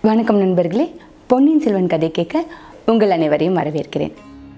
வணக்கம் நண்பர்களே பொன்னியின் செல்வன் கதை கேட்க உங்கள் அனைவரையும் வரவேற்கிறேன்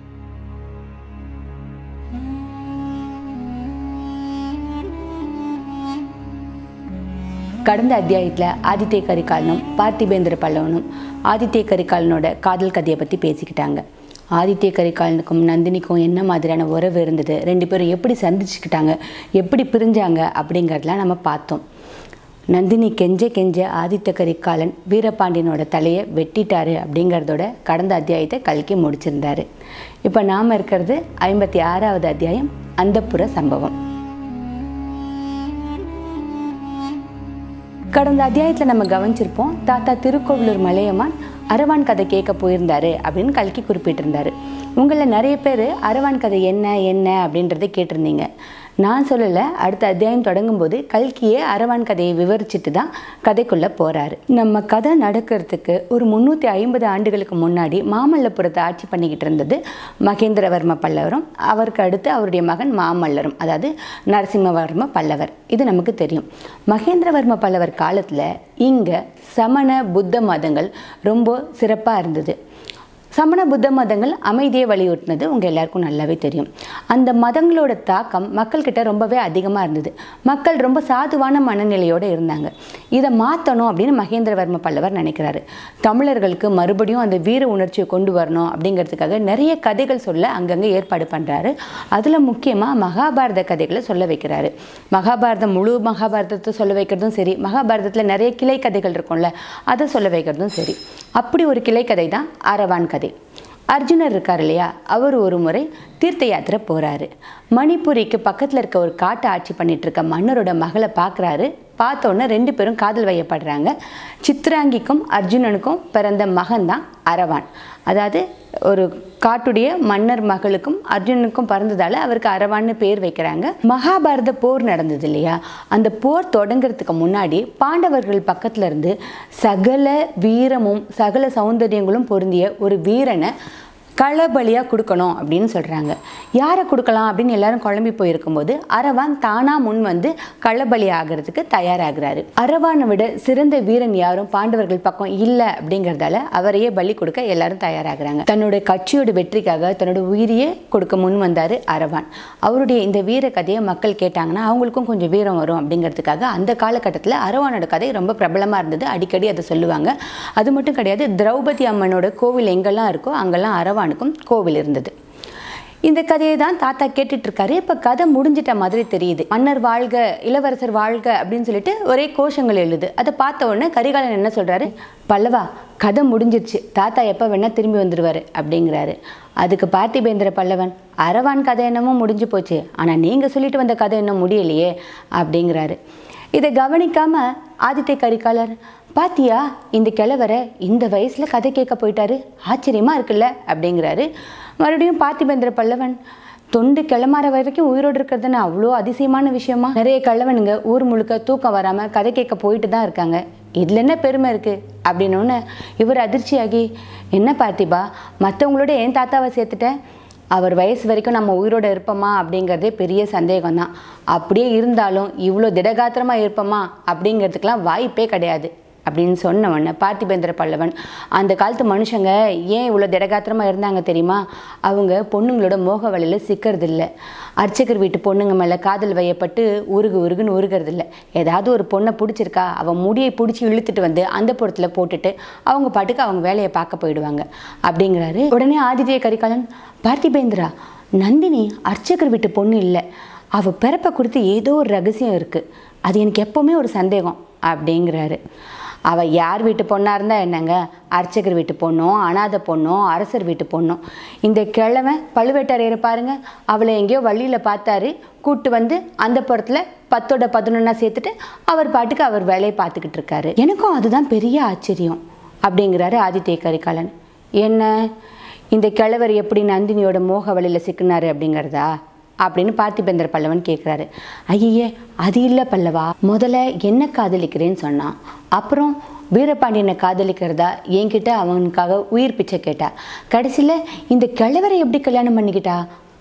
கடந்த அத்தியாயத்தில் ஆதித்ய கரிகாலனும் பார்த்திபேந்திர பல்லவனும் ஆதித்ய கரிகாலனோட காதல் கதையை பற்றி பேசிக்கிட்டாங்க ஆதித்ய கரிகாலனுக்கும் நந்தினிக்கும் என்ன மாதிரியான உறவு இருந்தது ரெண்டு பேரும் எப்படி சந்திச்சுக்கிட்டாங்க எப்படி பிரிஞ்சாங்க அப்படிங்கிறதெல்லாம் நம்ம பார்த்தோம் நந்தினி கெஞ்ச கெஞ்ச ஆதித்த கரிகாலன் வீரபாண்டியனோட தலையை வெட்டிட்டாரு அப்படிங்கிறதோட கடந்த அத்தியாயத்தை கல்கி முடிச்சிருந்தாரு இப்போ நாம் இருக்கிறது ஐம்பத்தி ஆறாவது அத்தியாயம் அந்தப்புற சம்பவம் கடந்த அத்தியாயத்தில் நம்ம கவனிச்சிருப்போம் தாத்தா திருக்கோவிலூர் மலையமான் அரவான் கதை கேட்க போயிருந்தாரு அப்படின்னு கல்கி குறிப்பிட்டிருந்தாரு உங்களில் நிறைய பேர் அரவான் கதை என்ன என்ன அப்படின்றத கேட்டிருந்தீங்க நான் சொல்லலை அடுத்த அத்தியாயம் தொடங்கும்போது கல்கியே அரவான் கதையை விவரிச்சுட்டு தான் கதைக்குள்ளே போகிறாரு நம்ம கதை நடக்கிறதுக்கு ஒரு முந்நூற்றி ஐம்பது ஆண்டுகளுக்கு முன்னாடி மாமல்லபுரத்தை ஆட்சி பண்ணிக்கிட்டு இருந்தது மகேந்திரவர்ம பல்லவரும் அவருக்கு அடுத்து அவருடைய மகன் மாமல்லரும் அதாவது நரசிம்மவர்ம பல்லவர் இது நமக்கு தெரியும் மகேந்திரவர்ம பல்லவர் காலத்தில் இங்கே சமண புத்த மதங்கள் ரொம்ப சிறப்பாக இருந்தது சமண புத்த மதங்கள் அமைதியை வலியுறுத்தினது உங்கள் எல்லாருக்கும் நல்லாவே தெரியும் அந்த மதங்களோட தாக்கம் மக்கள்கிட்ட ரொம்பவே அதிகமாக இருந்தது மக்கள் ரொம்ப சாதுவான மனநிலையோடு இருந்தாங்க இதை மாற்றணும் அப்படின்னு மகேந்திரவர்ம பல்லவர் நினைக்கிறாரு தமிழர்களுக்கு மறுபடியும் அந்த வீர உணர்ச்சியை கொண்டு வரணும் அப்படிங்கிறதுக்காக நிறைய கதைகள் சொல்ல அங்கங்கே ஏற்பாடு பண்ணுறாரு அதில் முக்கியமாக மகாபாரத கதைகளை சொல்ல வைக்கிறாரு மகாபாரதம் முழு மகாபாரதத்தை சொல்ல வைக்கிறதும் சரி மகாபாரதத்தில் நிறைய கிளை கதைகள் இருக்கும்ல அதை சொல்ல வைக்கிறதும் சரி அப்படி ஒரு கிளை கதை தான் அரவான் கதை அர்ஜுனர் இருக்கார் இல்லையா அவர் ஒரு முறை தீர்த்த யாத்திரை போகிறாரு மணிப்புரிக்கு பக்கத்தில் இருக்க ஒரு காட்டை ஆட்சி பண்ணிட்டு இருக்க மன்னரோட மகளை பார்க்குறாரு பார்த்தோன்னே ரெண்டு பேரும் காதல் வயப்படுறாங்க சித்ராங்கிக்கும் அர்ஜுனனுக்கும் பிறந்த மகன் தான் அரவான் அதாவது ஒரு காட்டுடைய மன்னர் மகளுக்கும் அர்ஜுனனுக்கும் பிறந்ததால அவருக்கு அரவான்னு பேர் வைக்கிறாங்க மகாபாரத போர் நடந்தது இல்லையா அந்த போர் தொடங்குறதுக்கு முன்னாடி பாண்டவர்கள் பக்கத்துல இருந்து சகல வீரமும் சகல சௌந்தரியங்களும் பொருந்திய ஒரு வீரனை களபலியாக கொடுக்கணும் அப்படின்னு சொல்கிறாங்க யாரை கொடுக்கலாம் அப்படின்னு எல்லாரும் குழம்பி போயிருக்கும்போது அரவான் தானா முன் வந்து களபலி ஆகிறதுக்கு தயாராகிறாரு அரவானை விட சிறந்த வீரன் யாரும் பாண்டவர்கள் பக்கம் இல்லை அப்படிங்கிறதால அவரையே பலி கொடுக்க எல்லாரும் தயாராகிறாங்க தன்னோட கட்சியோட வெற்றிக்காக தன்னோட உயிரையே கொடுக்க முன் வந்தார் அரவான் அவருடைய இந்த வீர கதையை மக்கள் கேட்டாங்கன்னா அவங்களுக்கும் கொஞ்சம் வீரம் வரும் அப்படிங்கிறதுக்காக அந்த காலகட்டத்தில் அரவானோட கதை ரொம்ப பிரபலமாக இருந்தது அடிக்கடி அதை சொல்லுவாங்க அது மட்டும் கிடையாது திரௌபதி அம்மனோட கோவில் எங்கெல்லாம் இருக்கோ அங்கெல்லாம் அரவான் பகவானுக்கும் கோவில் இருந்தது இந்த கதையை தான் தாத்தா கேட்டுட்டு இருக்காரு இப்போ கதை முடிஞ்சிட்ட மாதிரி தெரியுது மன்னர் வாழ்க இளவரசர் வாழ்க அப்படின்னு சொல்லிட்டு ஒரே கோஷங்கள் எழுது அதை பார்த்த உடனே கரிகாலன் என்ன சொல்றாரு பல்லவா கதை முடிஞ்சிருச்சு தாத்தா எப்போ வேணா திரும்பி வந்துடுவார் அப்படிங்கிறாரு அதுக்கு பார்த்திபேந்திர பல்லவன் அரவான் கதை என்னமோ முடிஞ்சு போச்சு ஆனால் நீங்கள் சொல்லிட்டு வந்த கதை இன்னும் முடியலையே அப்படிங்கிறாரு இதை கவனிக்காம ஆதித்ய கரிகாலர் பாத்தியா இந்த கிழவரை இந்த வயசில் கதை கேட்க போயிட்டாரு ஆச்சரியமாக இருக்குல்ல அப்படிங்கிறாரு மறுபடியும் பார்த்திபேந்திர பல்லவன் தொண்டு கிளமாற வரைக்கும் உயிரோடு இருக்கிறதுன்னு அவ்வளோ அதிசயமான விஷயமா நிறைய கிழவனுங்க ஊர் முழுக்க தூக்கம் வராமல் கதை கேட்க போயிட்டு தான் இருக்காங்க இதில் என்ன பெருமை இருக்குது அப்படின்னோடனே இவர் அதிர்ச்சியாகி என்ன பார்த்திபா மற்றவங்களோட என் தாத்தாவை சேர்த்துட்டேன் அவர் வயசு வரைக்கும் நம்ம உயிரோட இருப்போமா அப்படிங்கிறதே பெரிய சந்தேகம் தான் அப்படியே இருந்தாலும் இவ்வளோ திடகாத்திரமாக இருப்போமா அப்படிங்கிறதுக்கெலாம் வாய்ப்பே கிடையாது அப்படின்னு சொன்ன உடனே பார்த்திபேந்திர பல்லவன் அந்த காலத்து மனுஷங்க ஏன் இவ்வளோ திடகாத்திரமாக இருந்தாங்க தெரியுமா அவங்க பொண்ணுங்களோட மோக வலையில் சிக்கிறது இல்லை அர்ச்சகர் வீட்டு பொண்ணுங்க மேலே காதல் வையப்பட்டு உருகு உருகுன்னு உருகிறது இல்லை ஏதாவது ஒரு பொண்ணை பிடிச்சிருக்கா அவன் முடியை பிடிச்சி இழுத்துட்டு வந்து அந்த புறத்தில் போட்டுட்டு அவங்க பாட்டுக்கு அவங்க வேலையை பார்க்க போயிடுவாங்க அப்படிங்கிறாரு உடனே ஆதித்ய கரிகாலன் பார்த்திபேந்திரா நந்தினி அர்ச்சகர் வீட்டு பொண்ணு இல்லை அவள் பிறப்பை குறித்து ஏதோ ஒரு ரகசியம் இருக்குது அது எனக்கு எப்போவுமே ஒரு சந்தேகம் அப்படிங்கிறாரு அவள் யார் வீட்டு பொண்ணாக இருந்தால் என்னங்க அர்ச்சகர் வீட்டு பொண்ணும் அனாதை பொண்ணும் அரசர் வீட்டு பொண்ணும் இந்த கிழவன் பழுவேட்டரையரை பாருங்க அவளை எங்கேயோ வழியில் பார்த்தாரு கூட்டு வந்து அந்த புறத்தில் பத்தோட பதினொன்னா சேர்த்துட்டு அவர் பாட்டுக்கு அவர் வேலையை பார்த்துக்கிட்டு இருக்காரு எனக்கும் அதுதான் பெரிய ஆச்சரியம் அப்படிங்கிறாரு ஆதித்ய கரிகாலன் என்ன இந்த கிழவர் எப்படி நந்தினியோட மோக வழியில் சிக்கினாரு அப்படிங்கிறதா அப்படின்னு பார்த்திபேந்திர பல்லவன் கேட்குறாரு ஐயே அது இல்லை பல்லவா முதல்ல என்ன காதலிக்கிறேன்னு சொன்னான் அப்புறம் வீரபாண்டியனை காதலிக்கிறதா என்கிட்ட அவனுக்காக உயிர் பிச்சை கேட்டா கடைசியில் இந்த கிழவரை எப்படி கல்யாணம் பண்ணிக்கிட்டா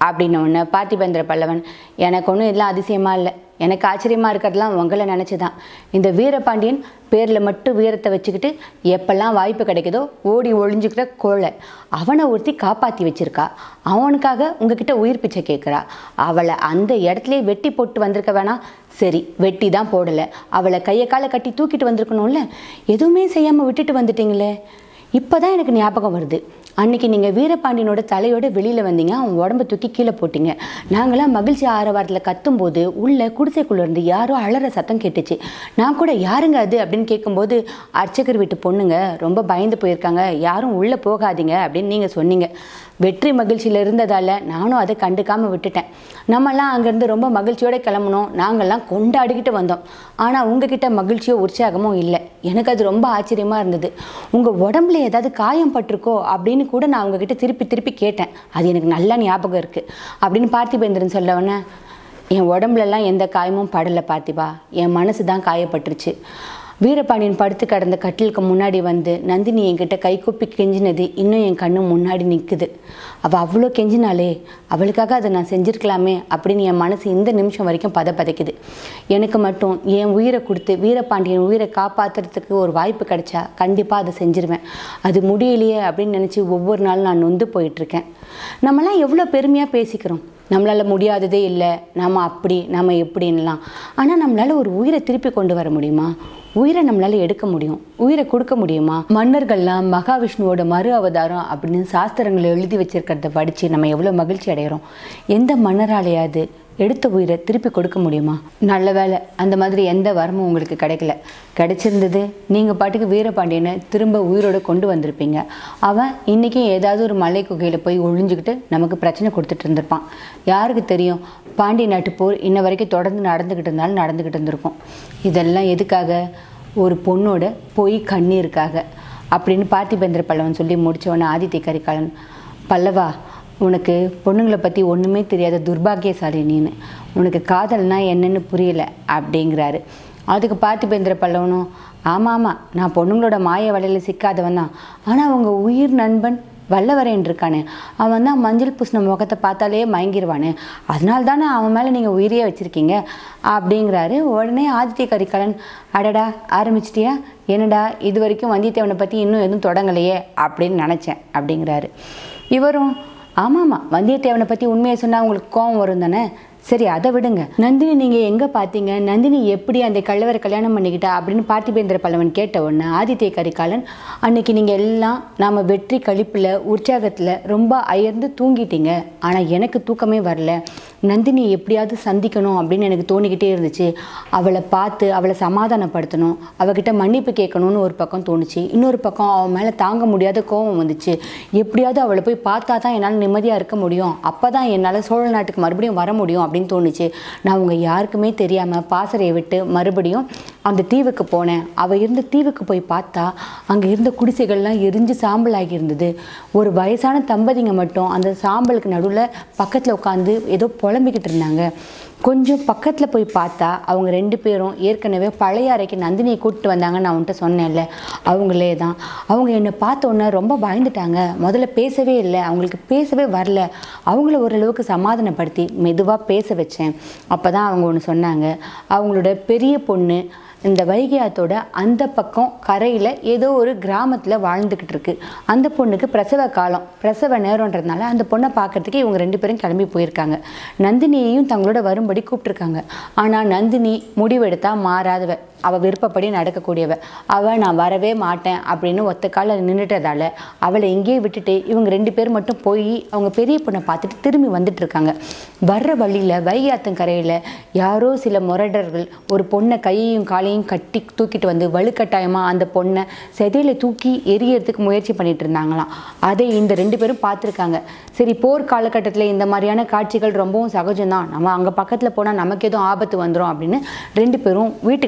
அப்படின்ன உடனே பார்த்திபேந்திர பல்லவன் எனக்கு ஒன்றும் இதெல்லாம் அதிசயமாக இல்லை எனக்கு ஆச்சரியமாக இருக்கிறதுலாம் உங்களை நினச்சி தான் இந்த வீரபாண்டியன் பேரில் மட்டும் வீரத்தை வச்சுக்கிட்டு எப்பெல்லாம் வாய்ப்பு கிடைக்குதோ ஓடி ஒளிஞ்சுக்கிற கோழை அவனை ஒருத்தி காப்பாற்றி வச்சிருக்கா அவனுக்காக உங்ககிட்ட உயிர் பிச்சை கேட்குறா அவளை அந்த இடத்துலயே வெட்டி போட்டு வந்திருக்க வேணாம் சரி வெட்டி தான் போடலை அவளை கையை காலை கட்டி தூக்கிட்டு வந்திருக்கணும்ல எதுவுமே செய்யாமல் விட்டுட்டு வந்துட்டீங்களே இப்போ தான் எனக்கு ஞாபகம் வருது அன்னைக்கு நீங்கள் வீரபாண்டியனோட தலையோட வெளியில் வந்தீங்க அவன் உடம்ப தூக்கி கீழே போட்டீங்க நாங்களாம் மகிழ்ச்சி ஆரவாரத்தில் கத்தும்போது உள்ள குடிசைக்குள்ள இருந்து யாரோ அலற சத்தம் கேட்டுச்சு நான் கூட யாருங்க அது அப்படின்னு கேட்கும்போது அர்ச்சகர் வீட்டு பொண்ணுங்க ரொம்ப பயந்து போயிருக்காங்க யாரும் உள்ளே போகாதீங்க அப்படின்னு நீங்கள் சொன்னீங்க வெற்றி மகிழ்ச்சியில் இருந்ததால் நானும் அதை கண்டுக்காமல் விட்டுட்டேன் நம்மலாம் அங்கேருந்து ரொம்ப மகிழ்ச்சியோட கிளம்புனோம் நாங்கள்லாம் கொண்டாடிக்கிட்டு வந்தோம் ஆனால் உங்ககிட்ட மகிழ்ச்சியோ உற்சாகமோ இல்லை எனக்கு அது ரொம்ப ஆச்சரியமாக இருந்தது உங்கள் உடம்புல ஏதாவது காயம் பட்டிருக்கோ அப்படின்னு கூட நான் உங்ககிட்ட திருப்பி திருப்பி கேட்டேன் அது எனக்கு நல்லா ஞாபகம் இருக்குது அப்படின்னு பார்த்திபேந்திரன் சொல்லவொன்னே என் உடம்புலலாம் எந்த காயமும் படலை பார்த்திபா என் மனசு தான் காயப்பட்டுருச்சு வீரபாண்டியன் படுத்து கிடந்த கட்டிலுக்கு முன்னாடி வந்து நந்தினி என்கிட்ட கைகூப்பி கெஞ்சினது இன்னும் என் கண்ணு முன்னாடி நிற்குது அவள் அவ்வளோ கெஞ்சினாலே அவளுக்காக அதை நான் செஞ்சுருக்கலாமே அப்படின்னு என் மனசு இந்த நிமிஷம் வரைக்கும் பத பதைக்குது எனக்கு மட்டும் என் உயிரை கொடுத்து வீரபாண்டியன் உயிரை காப்பாற்றுறதுக்கு ஒரு வாய்ப்பு கிடைச்சா கண்டிப்பாக அதை செஞ்சிருவேன் அது முடியலையே அப்படின்னு நினச்சி ஒவ்வொரு நாளும் நான் நொந்து போயிட்டுருக்கேன் நம்மலாம் எவ்வளோ பெருமையாக பேசிக்கிறோம் நம்மளால் முடியாததே இல்லை நம்ம அப்படி நம்ம எப்படின்லாம் ஆனால் நம்மளால் ஒரு உயிரை திருப்பி கொண்டு வர முடியுமா உயிரை நம்மளால் எடுக்க முடியும் உயிரை கொடுக்க முடியுமா மன்னர்கள்லாம் மகாவிஷ்ணுவோட மறு அவதாரம் அப்படின்னு சாஸ்திரங்களை எழுதி வச்சிருக்கிறத படித்து நம்ம எவ்வளோ மகிழ்ச்சி அடைகிறோம் எந்த மன்னராலையாவது எடுத்த உயிரை திருப்பி கொடுக்க முடியுமா நல்ல வேலை அந்த மாதிரி எந்த வரமும் உங்களுக்கு கிடைக்கல கிடைச்சிருந்தது நீங்கள் பாட்டுக்கு வீரபாண்டியனை திரும்ப உயிரோடு கொண்டு வந்திருப்பீங்க அவன் இன்றைக்கும் ஏதாவது ஒரு மலை குகையில் போய் ஒழிஞ்சுக்கிட்டு நமக்கு பிரச்சனை கொடுத்துட்டு இருந்திருப்பான் யாருக்கு தெரியும் பாண்டிய நாட்டு போர் இன்ன வரைக்கும் தொடர்ந்து நடந்துக்கிட்டு இருந்தாலும் நடந்துக்கிட்டு இருந்திருக்கும் இதெல்லாம் எதுக்காக ஒரு பொண்ணோட பொய் கண்ணீருக்காக அப்படின்னு பார்த்திபேந்திர பல்லவன் சொல்லி முடித்தவொன்னே ஆதித்ய கரிகாலன் பல்லவா உனக்கு பொண்ணுங்களை பற்றி ஒன்றுமே தெரியாத துர்பாக்கியசாலி நீனு உனக்கு காதல்னா என்னன்னு புரியல அப்படிங்கிறாரு அதுக்கு பார்த்திபேந்திர பல்லவனும் ஆமாம் ஆமாம் நான் பொண்ணுங்களோட மாய வலையில் சிக்காதவன் தான் ஆனால் அவங்க உயிர் நண்பன் வல்லவரேன் இருக்கானே அவன் தான் மஞ்சள் பூசின முகத்தை பார்த்தாலே மயங்கிடுவானே அதனால தானே அவன் மேலே நீங்கள் உயிரியே வச்சுருக்கீங்க அப்படிங்கிறாரு உடனே ஆதித்ய கரிகாலன் அடடா ஆரம்பிச்சிட்டியா என்னடா இது வரைக்கும் வந்தியத்தேவனை பற்றி இன்னும் எதுவும் தொடங்கலையே அப்படின்னு நினச்சேன் அப்படிங்கிறாரு இவரும் ஆமாம்மா வந்தியத்தேவனை பற்றி உண்மையை சொன்னால் உங்களுக்கு கோவம் வரும் தானே சரி அதை விடுங்க நந்தினி நீங்கள் எங்கே பார்த்தீங்க நந்தினி எப்படி அந்த கள்ளவரை கல்யாணம் பண்ணிக்கிட்டா அப்படின்னு பார்த்திபேந்திர பல்லவன் கேட்ட உடனே ஆதித்ய கரிகாலன் அன்னைக்கு நீங்கள் எல்லாம் நாம் வெற்றி கழிப்பில் உற்சாகத்தில் ரொம்ப அயர்ந்து தூங்கிட்டீங்க ஆனால் எனக்கு தூக்கமே வரல நந்தினி எப்படியாவது சந்திக்கணும் அப்படின்னு எனக்கு தோணிக்கிட்டே இருந்துச்சு அவளை பார்த்து அவளை சமாதானப்படுத்தணும் அவகிட்ட மன்னிப்பு கேட்கணும்னு ஒரு பக்கம் தோணுச்சு இன்னொரு பக்கம் அவன் மேலே தாங்க முடியாத கோபம் வந்துச்சு எப்படியாவது அவளை போய் பார்த்தா தான் என்னால் நிம்மதியாக இருக்க முடியும் அப்போ தான் என்னால் சோழ நாட்டுக்கு மறுபடியும் வர முடியும் அப்படின்னு தோணுச்சு நான் அவங்க யாருக்குமே தெரியாமல் பாசறையை விட்டு மறுபடியும் அந்த தீவுக்கு போனேன் அவள் இருந்த தீவுக்கு போய் பார்த்தா அங்கே இருந்த குடிசைகள்லாம் எரிஞ்சு சாம்பல் ஆகியிருந்தது ஒரு வயசான தம்பதிங்க மட்டும் அந்த சாம்பலுக்கு நடுவில் பக்கத்தில் உட்காந்து ஏதோ புலம்பிக்கிட்டு இருந்தாங்க கொஞ்சம் பக்கத்தில் போய் பார்த்தா அவங்க ரெண்டு பேரும் ஏற்கனவே பழைய அறைக்கு நந்தினியை கூப்பிட்டு வந்தாங்கன்னு நான் உன்கிட்ட சொன்னேன்ல அவங்களே தான் அவங்க என்னை பார்த்த உடனே ரொம்ப பயந்துட்டாங்க முதல்ல பேசவே இல்லை அவங்களுக்கு பேசவே வரல அவங்கள ஓரளவுக்கு சமாதானப்படுத்தி மெதுவாக பேச வச்சேன் அப்போ தான் அவங்க ஒன்று சொன்னாங்க அவங்களோட பெரிய பொண்ணு இந்த வைகை ஆத்தோட அந்த பக்கம் கரையில் ஏதோ ஒரு கிராமத்தில் வாழ்ந்துக்கிட்டு இருக்கு அந்த பொண்ணுக்கு பிரசவ காலம் பிரசவ நேரம்ன்றதுனால அந்த பொண்ணை பார்க்கறதுக்கு இவங்க ரெண்டு பேரும் கிளம்பி போயிருக்காங்க நந்தினியையும் தங்களோட வரும்படி கூப்பிட்டுருக்காங்க ஆனால் நந்தினி முடிவெடுத்தா மாறாதவ அவள் விருப்பப்படி நடக்கக்கூடியவ அவள் நான் வரவே மாட்டேன் அப்படின்னு ஒத்த காலில் நின்றுட்டதால அவளை இங்கேயே விட்டுட்டு இவங்க ரெண்டு பேர் மட்டும் போய் அவங்க பெரிய பொண்ணை பார்த்துட்டு திரும்பி வந்துட்டு இருக்காங்க வர்ற வழியில் வைகாத்தங்கரையில் யாரோ சில முரடர்கள் ஒரு பொண்ணை கையையும் காலையும் கட்டி தூக்கிட்டு வந்து வலுக்கட்டாயமாக அந்த பொண்ணை செதையில தூக்கி எரியறதுக்கு முயற்சி பண்ணிட்டு இருந்தாங்களாம் அதை இந்த ரெண்டு பேரும் பார்த்துருக்காங்க சரி போர் காலகட்டத்தில் இந்த மாதிரியான காட்சிகள் ரொம்பவும் சகஜம்தான் நம்ம அங்கே பக்கத்தில் போனால் நமக்கு எதுவும் ஆபத்து வந்துடும் அப்படின்னு ரெண்டு பேரும் வீட்டுக்கு வந்திருக்காங்க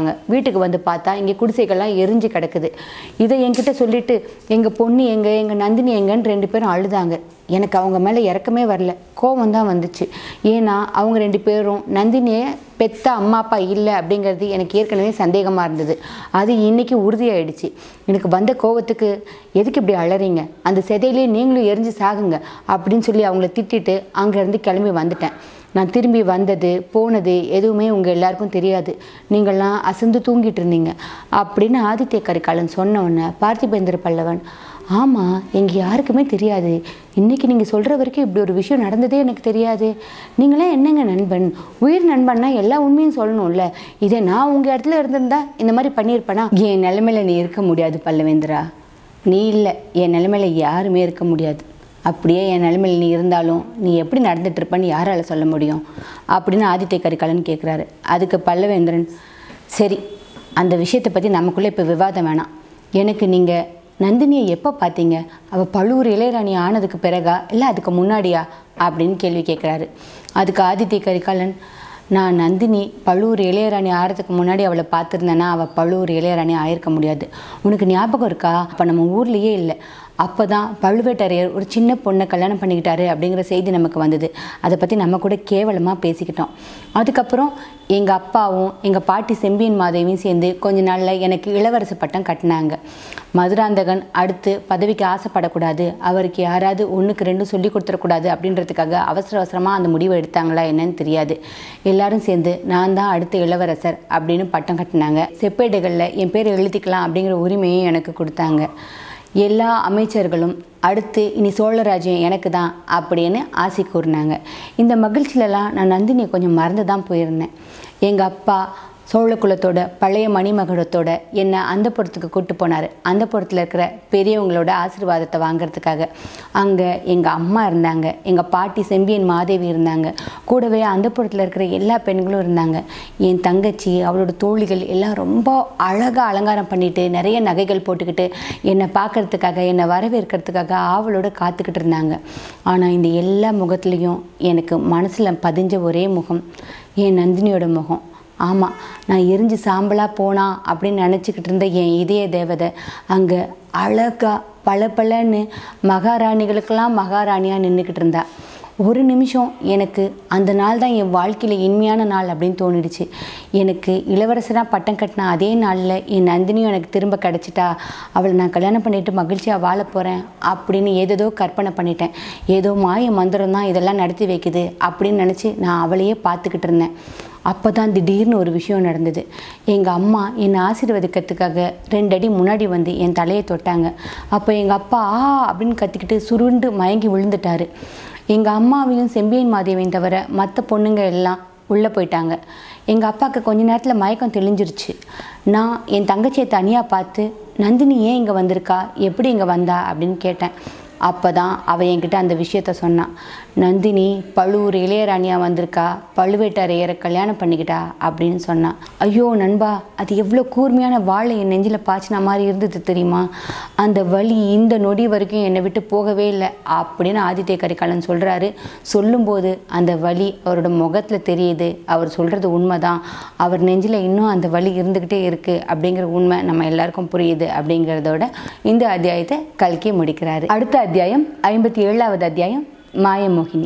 இருக்காங்க வீட்டுக்கு வந்து பார்த்தா இங்கே குடிசைகள்லாம் எரிஞ்சு கிடக்குது இதை என்கிட்ட சொல்லிட்டு எங்கள் பொண்ணு எங்கே எங்கள் நந்தினி எங்கன்னு ரெண்டு பேரும் அழுதாங்க எனக்கு அவங்க மேலே இறக்கமே வரல கோவம் தான் வந்துச்சு ஏன்னா அவங்க ரெண்டு பேரும் நந்தினியை பெத்த அம்மா அப்பா இல்லை அப்படிங்கிறது எனக்கு ஏற்கனவே சந்தேகமாக இருந்தது அது இன்னைக்கு உறுதியாயிடுச்சு எனக்கு வந்த கோவத்துக்கு எதுக்கு இப்படி அழறீங்க அந்த செதையிலே நீங்களும் எரிஞ்சு சாகுங்க அப்படின்னு சொல்லி அவங்கள திட்டிட்டு அங்கேருந்து கிளம்பி வந்துட்டேன் நான் திரும்பி வந்தது போனது எதுவுமே உங்கள் எல்லாருக்கும் தெரியாது நீங்கள்லாம் அசந்து தூங்கிட்டு இருந்தீங்க அப்படின்னு ஆதித்ய கரிகாலன் சொன்ன உடனே பார்த்திபேந்திர பல்லவன் ஆமாம் எங்கள் யாருக்குமே தெரியாது இன்றைக்கி நீங்கள் சொல்கிற வரைக்கும் இப்படி ஒரு விஷயம் நடந்ததே எனக்கு தெரியாது நீங்களாம் என்னங்க நண்பன் உயிர் நண்பன்னா எல்லா உண்மையும் சொல்லணும்ல இதே நான் உங்கள் இடத்துல இருந்திருந்தா இந்த மாதிரி பண்ணியிருப்பேனா என் நிலைமையில நீ இருக்க முடியாது பல்லவேந்திரா நீ இல்லை என் நிலைமையில யாருமே இருக்க முடியாது அப்படியே என் நிலைமையில் நீ இருந்தாலும் நீ எப்படி நடந்துட்டு இருப்பன்னு யாரால சொல்ல முடியும் அப்படின்னு ஆதித்ய கரிகாலன் கேட்குறாரு அதுக்கு பல்லவேந்திரன் சரி அந்த விஷயத்தை பற்றி நமக்குள்ளே இப்போ விவாதம் வேணாம் எனக்கு நீங்கள் நந்தினியை எப்போ பார்த்தீங்க அவள் பழுவூர் இளையராணி ஆனதுக்கு பிறகா இல்லை அதுக்கு முன்னாடியா அப்படின்னு கேள்வி கேட்குறாரு அதுக்கு ஆதித்ய கரிகாலன் நான் நந்தினி பழுவூர் இளையராணி ஆகிறதுக்கு முன்னாடி அவளை பார்த்துருந்தேன்னா அவள் பழுவூர் இளையராணி ஆயிருக்க முடியாது உனக்கு ஞாபகம் இருக்கா அப்போ நம்ம ஊர்லேயே இல்லை அப்போ தான் பழுவேட்டரையர் ஒரு சின்ன பொண்ணை கல்யாணம் பண்ணிக்கிட்டாரு அப்படிங்கிற செய்தி நமக்கு வந்தது அதை பற்றி நம்ம கூட கேவலமாக பேசிக்கிட்டோம் அதுக்கப்புறம் எங்கள் அப்பாவும் எங்கள் பாட்டி செம்பியன் மாதேவியும் சேர்ந்து கொஞ்ச நாளில் எனக்கு இளவரசு பட்டம் கட்டினாங்க மதுராந்தகன் அடுத்து பதவிக்கு ஆசைப்படக்கூடாது அவருக்கு யாராவது ஒன்றுக்கு ரெண்டு சொல்லி கொடுத்துடக்கூடாது அப்படின்றதுக்காக அவசர அவசரமாக அந்த முடிவை எடுத்தாங்களா என்னன்னு தெரியாது எல்லாரும் சேர்ந்து நான் தான் அடுத்த இளவரசர் அப்படின்னு பட்டம் கட்டினாங்க செப்பேடுகளில் என் பேர் எழுதிக்கலாம் அப்படிங்கிற உரிமையும் எனக்கு கொடுத்தாங்க எல்லா அமைச்சர்களும் அடுத்து இனி சோழராஜ்யம் எனக்கு தான் அப்படின்னு ஆசை கூறினாங்க இந்த மகிழ்ச்சியிலலாம் நான் நந்தினியை கொஞ்சம் மறந்து தான் போயிருந்தேன் எங்கள் அப்பா சோழ குலத்தோட பழைய மணிமகுடத்தோட என்னை அந்த புறத்துக்கு கூட்டு போனார் அந்த புறத்தில் இருக்கிற பெரியவங்களோட ஆசீர்வாதத்தை வாங்குறதுக்காக அங்கே எங்கள் அம்மா இருந்தாங்க எங்கள் பாட்டி செம்பியன் மாதேவி இருந்தாங்க கூடவே அந்த புறத்தில் இருக்கிற எல்லா பெண்களும் இருந்தாங்க என் தங்கச்சி அவளோட தோழிகள் எல்லாம் ரொம்ப அழகாக அலங்காரம் பண்ணிட்டு நிறைய நகைகள் போட்டுக்கிட்டு என்னை பார்க்கறதுக்காக என்னை வரவேற்கிறதுக்காக ஆவலோட காத்துக்கிட்டு இருந்தாங்க ஆனால் இந்த எல்லா முகத்துலேயும் எனக்கு மனசில் பதிஞ்ச ஒரே முகம் என் நந்தினியோட முகம் ஆமாம் நான் எரிஞ்சு சாம்பலாக போனா அப்படின்னு நினச்சிக்கிட்டு இருந்த என் இதய தேவதை அங்கே அழகா பளபளன்னு மகாராணிகளுக்கெல்லாம் மகாராணியாக நின்றுக்கிட்டு இருந்தா ஒரு நிமிஷம் எனக்கு அந்த நாள் தான் என் வாழ்க்கையில் இனிமையான நாள் அப்படின்னு தோணிடுச்சு எனக்கு இளவரசராக பட்டம் கட்டின அதே நாளில் என் நந்தினியும் எனக்கு திரும்ப கிடச்சிட்டா அவளை நான் கல்யாணம் பண்ணிட்டு மகிழ்ச்சியாக வாழ போகிறேன் அப்படின்னு ஏதேதோ கற்பனை பண்ணிட்டேன் ஏதோ மாய மந்திரம் தான் இதெல்லாம் நடத்தி வைக்குது அப்படின்னு நினச்சி நான் அவளையே பார்த்துக்கிட்டு இருந்தேன் அப்போ தான் திடீர்னு ஒரு விஷயம் நடந்தது எங்கள் அம்மா என்னை ஆசீர்வதிக்கிறதுக்காக ரெண்டு அடி முன்னாடி வந்து என் தலையை தொட்டாங்க அப்போ எங்கள் அப்பா ஆ அப்படின்னு கத்திக்கிட்டு சுருண்டு மயங்கி விழுந்துட்டாரு எங்கள் அம்மாவையும் செம்பியன் மாதேவியும் தவிர மற்ற பொண்ணுங்க எல்லாம் உள்ளே போயிட்டாங்க எங்கள் அப்பாவுக்கு கொஞ்ச நேரத்தில் மயக்கம் தெளிஞ்சிருச்சு நான் என் தங்கச்சியை தனியாக பார்த்து நந்தினி ஏன் இங்கே வந்திருக்கா எப்படி இங்கே வந்தா அப்படின்னு கேட்டேன் அப்போ தான் அவள் என்கிட்ட அந்த விஷயத்த சொன்னான் நந்தினி பழுவூர் இளையராணியாக வந்திருக்கா பழுவேட்டரையரை கல்யாணம் பண்ணிக்கிட்டா அப்படின்னு சொன்னான் ஐயோ நண்பா அது எவ்வளோ கூர்மையான வாழை என் நெஞ்சில் பாய்ச்சின மாதிரி இருந்தது தெரியுமா அந்த வலி இந்த நொடி வரைக்கும் என்னை விட்டு போகவே இல்லை அப்படின்னு ஆதித்ய கரிகாலன் சொல்கிறாரு சொல்லும்போது அந்த வலி அவரோட முகத்தில் தெரியுது அவர் சொல்கிறது உண்மைதான் அவர் நெஞ்சில் இன்னும் அந்த வலி இருந்துக்கிட்டே இருக்குது அப்படிங்கிற உண்மை நம்ம எல்லாருக்கும் புரியுது அப்படிங்கிறதோட இந்த அத்தியாயத்தை கல்கி முடிக்கிறாரு அடுத்த அத்தியாயம் ஐம்பத்தி ஏழாவது அத்தியாயம் மாயமோகினி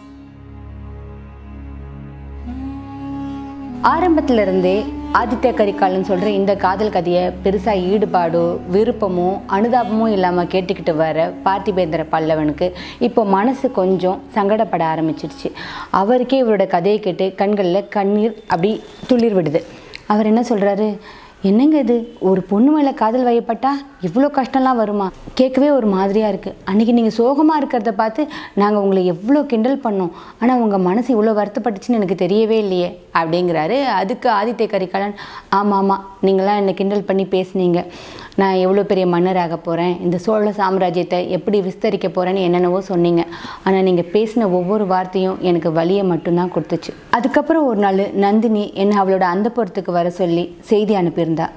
ஆரம்பத்துல இருந்தே ஆதித்ய கரிகாலன் சொல்கிற இந்த காதல் கதையை பெருசாக ஈடுபாடோ விருப்பமோ அனுதாபமோ இல்லாமல் கேட்டுக்கிட்டு வர பார்த்திபேந்திர பல்லவனுக்கு இப்போ மனசு கொஞ்சம் சங்கடப்பட ஆரம்பிச்சிடுச்சு அவருக்கே இவரோட கதையை கேட்டு கண்களில் கண்ணீர் அப்படி துளிர் விடுது அவர் என்ன சொல்கிறாரு என்னங்க இது ஒரு பொண்ணு மேலே காதல் வயப்பட்டா இவ்வளோ கஷ்டம்லாம் வருமா கேட்கவே ஒரு மாதிரியாக இருக்குது அன்றைக்கி நீங்கள் சோகமாக இருக்கிறத பார்த்து நாங்கள் உங்களை எவ்வளோ கிண்டல் பண்ணோம் ஆனால் உங்கள் மனசு இவ்வளோ வருத்தப்பட்டுச்சுன்னு எனக்கு தெரியவே இல்லையே அப்படிங்கிறாரு அதுக்கு ஆதித்ய கரிகாலன் ஆமாம் ஆமாம் நீங்களாம் என்னை கிண்டல் பண்ணி பேசுனீங்க நான் எவ்வளோ பெரிய மன்னராக போகிறேன் இந்த சோழ சாம்ராஜ்யத்தை எப்படி விஸ்தரிக்க போகிறேன்னு என்னென்னவோ சொன்னீங்க ஆனால் நீங்கள் பேசின ஒவ்வொரு வார்த்தையும் எனக்கு வலியை மட்டும்தான் கொடுத்துச்சு அதுக்கப்புறம் ஒரு நாள் நந்தினி என்னை அவளோட அந்தப்புறத்துக்கு வர சொல்லி செய்தி அனுப்பியிருந்தா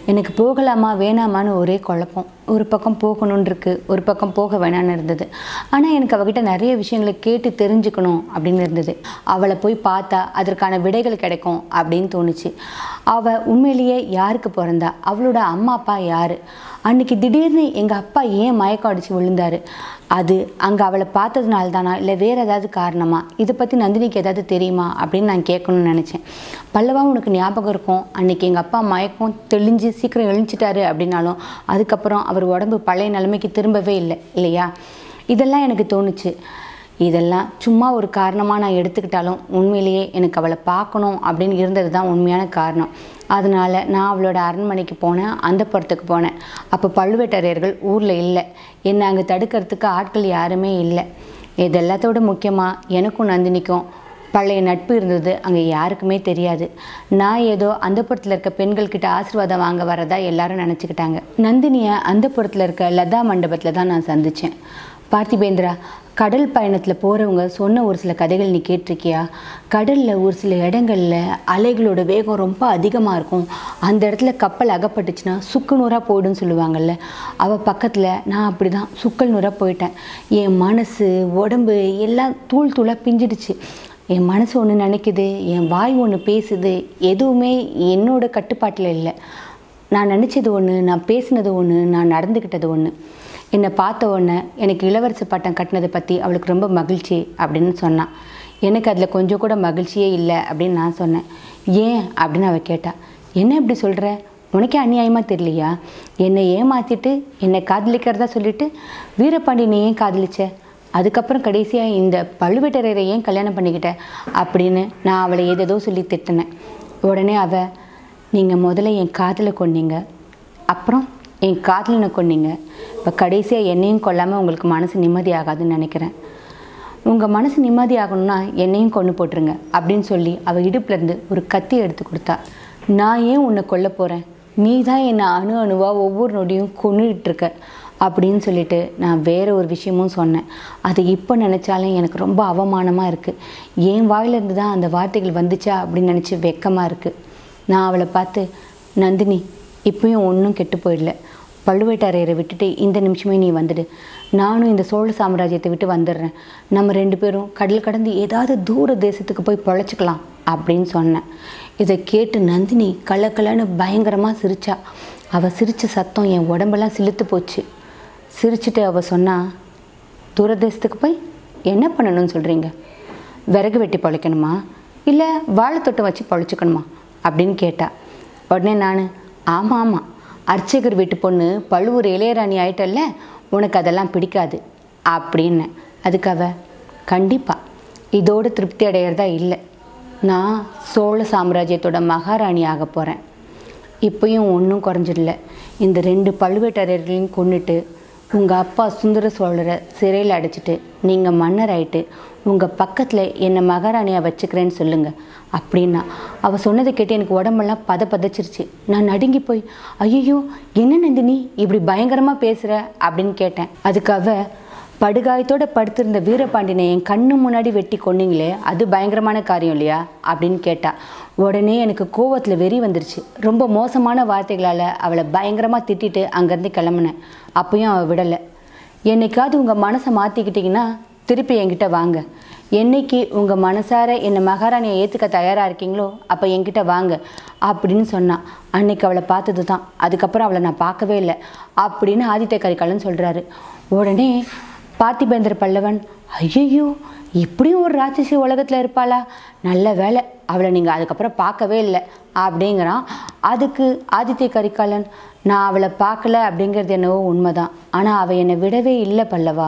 எனக்கு போகலாமா வேணாமான்னு ஒரே குழப்பம் ஒரு பக்கம் போகணுன்னு இருக்கு ஒரு பக்கம் போக வேணான்னு இருந்தது ஆனால் எனக்கு அவகிட்ட நிறைய விஷயங்களை கேட்டு தெரிஞ்சுக்கணும் அப்படின்னு இருந்தது அவளை போய் பார்த்தா அதற்கான விடைகள் கிடைக்கும் அப்படின்னு தோணுச்சு அவள் உண்மையிலேயே யாருக்கு பிறந்தா அவளோட அம்மா அப்பா யார் அன்னைக்கு திடீர்னு எங்கள் அப்பா ஏன் மயக்கம் அடித்து விழுந்தாரு அது அங்கே அவளை பார்த்ததுனால தானா இல்லை வேறு ஏதாவது காரணமா இதை பற்றி நந்தினிக்கு ஏதாவது தெரியுமா அப்படின்னு நான் கேட்கணும்னு நினச்சேன் பல்லவா உனக்கு ஞாபகம் இருக்கும் அன்னைக்கு எங்கள் அப்பா மயக்கம் தெளிஞ்சு சீக்கிரம் எழுந்துட்டாரு அப்படின்னாலும் அதுக்கப்புறம் அவர் உடம்பு பழைய நிலைமைக்கு திரும்பவே இல்லை இல்லையா இதெல்லாம் எனக்கு தோணுச்சு இதெல்லாம் சும்மா ஒரு காரணமாக நான் எடுத்துக்கிட்டாலும் உண்மையிலேயே எனக்கு அவளை பார்க்கணும் அப்படின்னு இருந்தது தான் உண்மையான காரணம் அதனால் நான் அவளோட அரண்மனைக்கு போனேன் அந்த புறத்துக்கு போனேன் அப்போ பழுவேட்டரையர்கள் ஊரில் இல்லை என்னை அங்கே தடுக்கிறதுக்கு ஆட்கள் யாருமே இல்லை இது எல்லாத்தோட முக்கியமாக எனக்கும் நந்தினிக்கும் பழைய நட்பு இருந்தது அங்கே யாருக்குமே தெரியாது நான் ஏதோ அந்த புறத்தில் இருக்க பெண்கள்கிட்ட ஆசீர்வாதம் வாங்க வரதா எல்லாரும் நினச்சிக்கிட்டாங்க நந்தினியை அந்த புறத்தில் இருக்க லதா மண்டபத்தில் தான் நான் சந்தித்தேன் பார்த்திபேந்திரா கடல் பயணத்தில் போகிறவங்க சொன்ன ஒரு சில கதைகள் நீ கேட்டிருக்கியா கடலில் ஒரு சில இடங்களில் அலைகளோட வேகம் ரொம்ப அதிகமாக இருக்கும் அந்த இடத்துல கப்பல் அகப்பட்டுச்சுன்னா சுக்கு நூறாக போயிடும்னு சொல்லுவாங்கல்ல அவள் பக்கத்தில் நான் அப்படி தான் சுக்கல் நூறாக போயிட்டேன் என் மனசு உடம்பு எல்லாம் தூள் தூளாக பிஞ்சிடுச்சு என் மனசு ஒன்று நினைக்குது என் வாய் ஒன்று பேசுது எதுவுமே என்னோட கட்டுப்பாட்டில் இல்லை நான் நினச்சது ஒன்று நான் பேசினது ஒன்று நான் நடந்துக்கிட்டது ஒன்று என்னை பார்த்த உடனே எனக்கு இளவரசி பட்டம் கட்டினதை பற்றி அவளுக்கு ரொம்ப மகிழ்ச்சி அப்படின்னு சொன்னான் எனக்கு அதில் கொஞ்சம் கூட மகிழ்ச்சியே இல்லை அப்படின்னு நான் சொன்னேன் ஏன் அப்படின்னு அவள் கேட்டா என்ன இப்படி சொல்கிற உனக்கே அநியாயமாக தெரியலையா என்னை ஏமாற்றிட்டு என்னை காதலிக்கிறதா சொல்லிட்டு வீரபாண்டியனை ஏன் காதலிச்ச அதுக்கப்புறம் கடைசியாக இந்த பழுவேட்டரையரை ஏன் கல்யாணம் பண்ணிக்கிட்ட அப்படின்னு நான் அவளை ஏதேதோ சொல்லி திட்டினேன் உடனே அவள் நீங்கள் முதல்ல என் காதலை கொன்னீங்க அப்புறம் என் காதலனை கொன்னீங்க இப்போ கடைசியாக என்னையும் கொல்லாமல் உங்களுக்கு மனசு நிம்மதியாகாதுன்னு நினைக்கிறேன் உங்கள் மனசு நிம்மதியாகணும்னா என்னையும் கொண்டு போட்டுருங்க அப்படின்னு சொல்லி அவள் இடுப்புலேருந்து ஒரு கத்தி எடுத்து கொடுத்தா நான் ஏன் உன்னை கொல்ல போகிறேன் நீ தான் என்னை அணு அணுவாக ஒவ்வொரு நொடியும் கொண்டுகிட்டு இருக்க அப்படின்னு சொல்லிட்டு நான் வேற ஒரு விஷயமும் சொன்னேன் அது இப்போ நினச்சாலும் எனக்கு ரொம்ப அவமானமாக இருக்குது என் வாயிலிருந்து தான் அந்த வார்த்தைகள் வந்துச்சா அப்படின்னு நினச்சி வெக்கமாக இருக்குது நான் அவளை பார்த்து நந்தினி இப்பயும் ஒன்றும் கெட்டு போயிடல பழுவேட்டரையரை விட்டுட்டு இந்த நிமிஷமே நீ வந்துடு நானும் இந்த சோழ சாம்ராஜ்யத்தை விட்டு வந்துடுறேன் நம்ம ரெண்டு பேரும் கடல் கடந்து ஏதாவது தூர தேசத்துக்கு போய் பொழைச்சிக்கலாம் அப்படின்னு சொன்னேன் இதை கேட்டு நந்தினி கலக்கலன்னு பயங்கரமாக சிரிச்சா அவள் சிரித்த சத்தம் என் உடம்பெல்லாம் சிலுத்து போச்சு சிரிச்சுட்டு அவள் சொன்னா தூரதேசத்துக்கு போய் என்ன பண்ணணும்னு சொல்கிறீங்க விறகு வெட்டி பழைக்கணுமா இல்லை வாழைத்தொட்டை வச்சு பழிச்சுக்கணுமா அப்படின்னு கேட்டா உடனே நான் ஆமாம் ஆமாம் அர்ச்சகர் வீட்டு பொண்ணு பழுவூர் இளையராணி ஆயிட்டல்ல உனக்கு அதெல்லாம் பிடிக்காது அப்படின்னு அதுக்கு அவ கண்டிப்பாக இதோட திருப்தி அடையிறதா இல்லை நான் சோழ சாம்ராஜ்யத்தோட மகாராணி ஆக போகிறேன் இப்பயும் ஒன்றும் குறைஞ்சிடல இந்த ரெண்டு பழுவேட்டரையர்களையும் கொன்னுட்டு உங்கள் அப்பா சுந்தர சோழரை சிறையில் அடைச்சிட்டு நீங்கள் மன்னர் ஆயிட்டு உங்கள் பக்கத்தில் என்னை மகாராணியாக வச்சுக்கிறேன்னு சொல்லுங்கள் அப்படின்னா அவள் சொன்னதை கேட்டு எனக்கு உடம்பெல்லாம் பத பதச்சிருச்சு நான் நடுங்கி போய் ஐயோ என்ன நந்தினி இப்படி பயங்கரமாக பேசுகிற அப்படின்னு கேட்டேன் அதுக்கு அவ படுகாயத்தோட படுத்திருந்த வீரபாண்டியனை என் கண்ணு முன்னாடி வெட்டி கொன்னீங்களே அது பயங்கரமான காரியம் இல்லையா அப்படின்னு கேட்டா உடனே எனக்கு கோவத்தில் வெறி வந்துருச்சு ரொம்ப மோசமான வார்த்தைகளால் அவளை பயங்கரமாக திட்டிட்டு அங்கேருந்து கிளம்புனேன் அப்பயும் அவள் விடலை என்னைக்காவது உங்கள் மனசை மாற்றிக்கிட்டிங்கன்னா திருப்பி என்கிட்ட வாங்க என்னைக்கு உங்கள் மனசார என்னை மகாராணியை ஏற்றுக்க தயாராக இருக்கீங்களோ அப்போ என்கிட்ட வாங்க அப்படின்னு சொன்னான் அன்னைக்கு அவளை பார்த்தது தான் அதுக்கப்புறம் அவளை நான் பார்க்கவே இல்லை அப்படின்னு ஆதித்ய கரிகாலன் சொல்கிறாரு உடனே பார்த்திபேந்திர பல்லவன் ஐயையோ இப்படியும் ஒரு ராட்சசி உலகத்தில் இருப்பாளா நல்ல வேலை அவளை நீங்கள் அதுக்கப்புறம் பார்க்கவே இல்லை அப்படிங்கிறான் அதுக்கு ஆதித்ய கரிகாலன் நான் அவளை பார்க்கல அப்படிங்கிறது என்னவோ உண்மைதான் ஆனால் அவள் என்னை விடவே இல்லை பல்லவா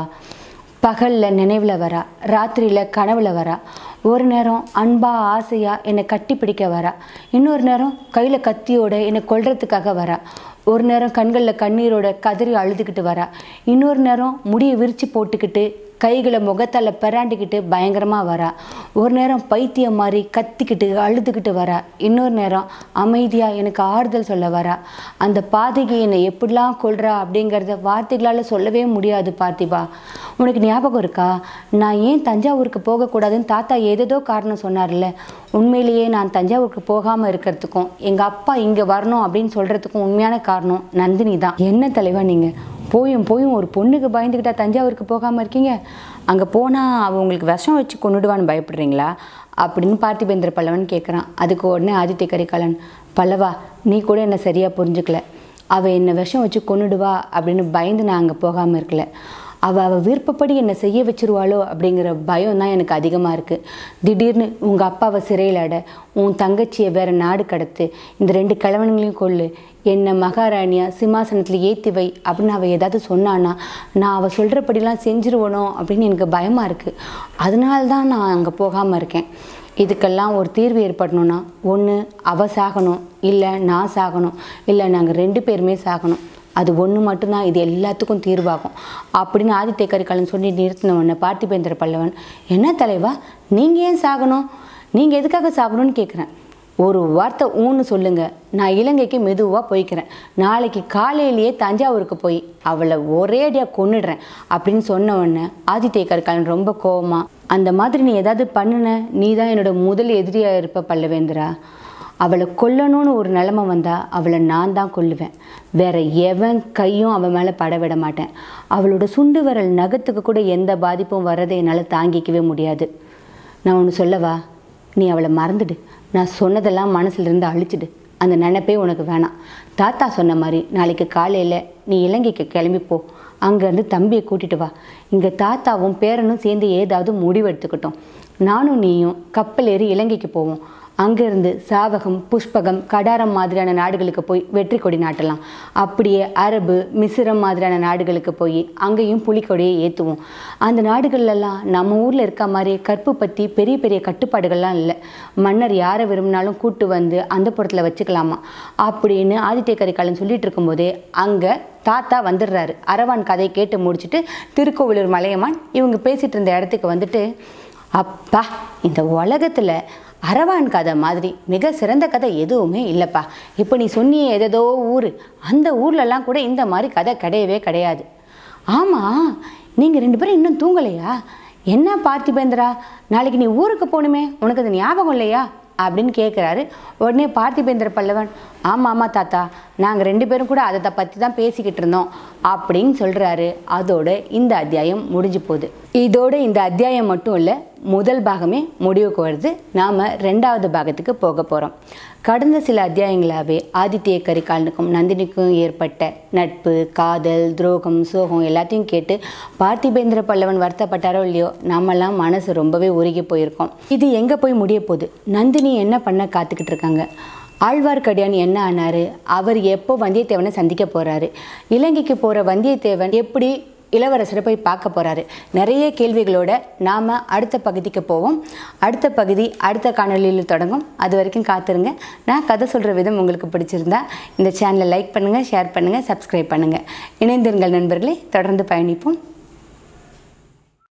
பகலில் நினைவில் வரா ராத்திரியில் கனவுல வரா ஒரு நேரம் அன்பா ஆசையாக என்னை கட்டி பிடிக்க வரா இன்னொரு நேரம் கையில் கத்தியோட என்னை கொல்றதுக்காக வரா ஒரு நேரம் கண்களில் கண்ணீரோட கதறி அழுதுகிட்டு வரா இன்னொரு நேரம் முடியை விரித்து போட்டுக்கிட்டு கைகளை முகத்தால் பெறாண்டிக்கிட்டு பயங்கரமாக வரா ஒரு நேரம் பைத்தியம் மாதிரி கத்திக்கிட்டு அழுதுகிட்டு வரா இன்னொரு நேரம் அமைதியாக எனக்கு ஆறுதல் சொல்ல வரா அந்த பாதகி என்னை எப்படிலாம் கொள்றா அப்படிங்கிறத வார்த்தைகளால் சொல்லவே முடியாது பார்த்திபா உனக்கு ஞாபகம் இருக்கா நான் ஏன் தஞ்சாவூருக்கு போகக்கூடாதுன்னு தாத்தா ஏதேதோ காரணம் சொன்னார்ல உண்மையிலேயே நான் தஞ்சாவூருக்கு போகாமல் இருக்கிறதுக்கும் எங்கள் அப்பா இங்கே வரணும் அப்படின்னு சொல்கிறதுக்கும் உண்மையான காரணம் நந்தினி தான் என்ன தலைவா நீங்கள் போயும் போயும் ஒரு பொண்ணுக்கு பயந்துக்கிட்டா தஞ்சாவூருக்கு போகாமல் இருக்கீங்க அங்கே போனால் அவள் உங்களுக்கு விஷம் வச்சு கொண்டுடுவான்னு பயப்படுறீங்களா அப்படின்னு பார்த்திபேந்திர பல்லவன் கேட்குறான் அதுக்கு உடனே ஆதித்ய கரிகாலன் பல்லவா நீ கூட என்னை சரியாக புரிஞ்சுக்கல அவள் என்னை விஷம் வச்சு கொன்னுடுவா அப்படின்னு பயந்து நான் அங்கே போகாமல் இருக்கல அவள் அவள் விருப்பப்படி என்னை செய்ய வச்சிருவாளோ அப்படிங்கிற பயம் தான் எனக்கு அதிகமாக இருக்குது திடீர்னு உங்கள் அப்பாவை சிறையில் அட உன் தங்கச்சியை வேற நாடு கடத்து இந்த ரெண்டு கிழவனுங்களையும் கொல்லு என்னை மகாராணியா சிம்மாசனத்தில் ஏற்றி வை அப்படின்னு அவள் ஏதாவது சொன்னான்னா நான் அவள் சொல்கிறபடிலாம் செஞ்சிருவனோ அப்படின்னு எனக்கு பயமாக இருக்குது அதனால தான் நான் அங்கே போகாமல் இருக்கேன் இதுக்கெல்லாம் ஒரு தீர்வு ஏற்படணும்னா ஒன்று அவள் சாகணும் இல்லை நான் சாகணும் இல்லை நாங்கள் ரெண்டு பேருமே சாகணும் அது ஒன்று மட்டும்தான் இது எல்லாத்துக்கும் தீர்வாகும் அப்படின்னு ஆதித்ய கரிகாலன் சொல்லி நிறுத்தின உடனே பார்த்திபேந்திர பல்லவன் என்ன தலைவா நீங்கள் ஏன் சாகணும் நீங்கள் எதுக்காக சாகணும்னு கேட்குறேன் ஒரு வார்த்தை ஊன்னு சொல்லுங்க நான் இலங்கைக்கு மெதுவாக போய்க்கிறேன் நாளைக்கு காலையிலேயே தஞ்சாவூருக்கு போய் அவளை ஒரேடியாக கொன்னுடுறேன் அப்படின்னு சொன்ன உடனே ஆதித்ய கரிகாலன் ரொம்ப கோவமா அந்த மாதிரி நீ ஏதாவது பண்ணுன நீ தான் என்னோட முதல் எதிரியாக இருப்ப பல்லவேந்திரா அவளை கொல்லணும்னு ஒரு நிலமை வந்தால் அவளை நான் தான் கொல்லுவேன் வேற எவன் கையும் அவன் மேலே பட விட மாட்டேன் அவளோட சுண்டு விரல் நகத்துக்கு கூட எந்த பாதிப்பும் வர்றதை என்னால் தாங்கிக்கவே முடியாது நான் ஒன்று சொல்லவா நீ அவளை மறந்துடு நான் சொன்னதெல்லாம் மனசுலேருந்து அழிச்சிடு அந்த நினைப்பே உனக்கு வேணாம் தாத்தா சொன்ன மாதிரி நாளைக்கு காலையில் நீ இலங்கைக்கு கிளம்பி போ அங்கேருந்து தம்பியை கூட்டிட்டு வா இங்கே தாத்தாவும் பேரனும் சேர்ந்து ஏதாவது முடிவு எடுத்துக்கிட்டோம் நானும் நீயும் கப்பல் ஏறி இலங்கைக்கு போவோம் அங்கேருந்து சாவகம் புஷ்பகம் கடாரம் மாதிரியான நாடுகளுக்கு போய் வெற்றி கொடி நாட்டலாம் அப்படியே அரபு மிசிரம் மாதிரியான நாடுகளுக்கு போய் அங்கேயும் புலிக்கொடியை ஏற்றுவோம் அந்த நாடுகள்லாம் நம்ம ஊரில் இருக்க மாதிரி கற்பு பற்றி பெரிய பெரிய கட்டுப்பாடுகள்லாம் இல்லை மன்னர் யாரை விரும்பினாலும் கூட்டு வந்து அந்த புறத்தில் வச்சுக்கலாமா அப்படின்னு ஆதித்ய கரிகாலன் சொல்லிட்டு இருக்கும்போதே அங்கே தாத்தா வந்துடுறாரு அரவான் கதையை கேட்டு முடிச்சுட்டு திருக்கோவிலூர் மலையமான் இவங்க பேசிட்டு இருந்த இடத்துக்கு வந்துட்டு அப்பா இந்த உலகத்தில் அரவான் கதை மாதிரி மிக சிறந்த கதை எதுவுமே இல்லைப்பா இப்போ நீ சொன்னியே ஏதேதோ ஊர் அந்த ஊர்லலாம் கூட இந்த மாதிரி கதை கிடையவே கிடையாது ஆமாம் நீங்கள் ரெண்டு பேரும் இன்னும் தூங்கலையா என்ன பார்த்திபேந்திரா நாளைக்கு நீ ஊருக்கு போகணுமே உனக்கு அது ஞாபகம் இல்லையா அப்படின்னு கேட்குறாரு உடனே பார்த்திபேந்திர பல்லவன் ஆமாம் ஆமாம் தாத்தா நாங்கள் ரெண்டு பேரும் கூட அதை பற்றி தான் பேசிக்கிட்டு இருந்தோம் அப்படின்னு சொல்கிறாரு அதோட இந்த அத்தியாயம் முடிஞ்சு போகுது இதோட இந்த அத்தியாயம் மட்டும் இல்லை முதல் பாகமே முடிவுக்கு வருது நாம் ரெண்டாவது பாகத்துக்கு போக போகிறோம் கடந்த சில அத்தியாயங்களாகவே ஆதித்ய கரிகாலனுக்கும் நந்தினிக்கும் ஏற்பட்ட நட்பு காதல் துரோகம் சோகம் எல்லாத்தையும் கேட்டு பார்த்திபேந்திர பல்லவன் வருத்தப்பட்டாரோ இல்லையோ நம்மெல்லாம் மனசு ரொம்பவே உருகி போயிருக்கோம் இது எங்கே போய் முடிய போகுது நந்தினி என்ன பண்ண காத்துக்கிட்டு இருக்காங்க ஆழ்வார்க்கடியான் என்ன ஆனாரு அவர் எப்போ வந்தியத்தேவனை சந்திக்க போறாரு இலங்கைக்கு போகிற வந்தியத்தேவன் எப்படி இளவரசரை போய் பார்க்க போறாரு நிறைய கேள்விகளோட நாம் அடுத்த பகுதிக்கு போவோம் அடுத்த பகுதி அடுத்த காணொளியில் தொடங்கும் அது வரைக்கும் காத்துருங்க நான் கதை சொல்கிற விதம் உங்களுக்கு பிடிச்சிருந்தா இந்த சேனலை லைக் பண்ணுங்கள் ஷேர் பண்ணுங்கள் சப்ஸ்கிரைப் பண்ணுங்கள் இணைந்திருங்கள் நண்பர்களே தொடர்ந்து பயணிப்போம்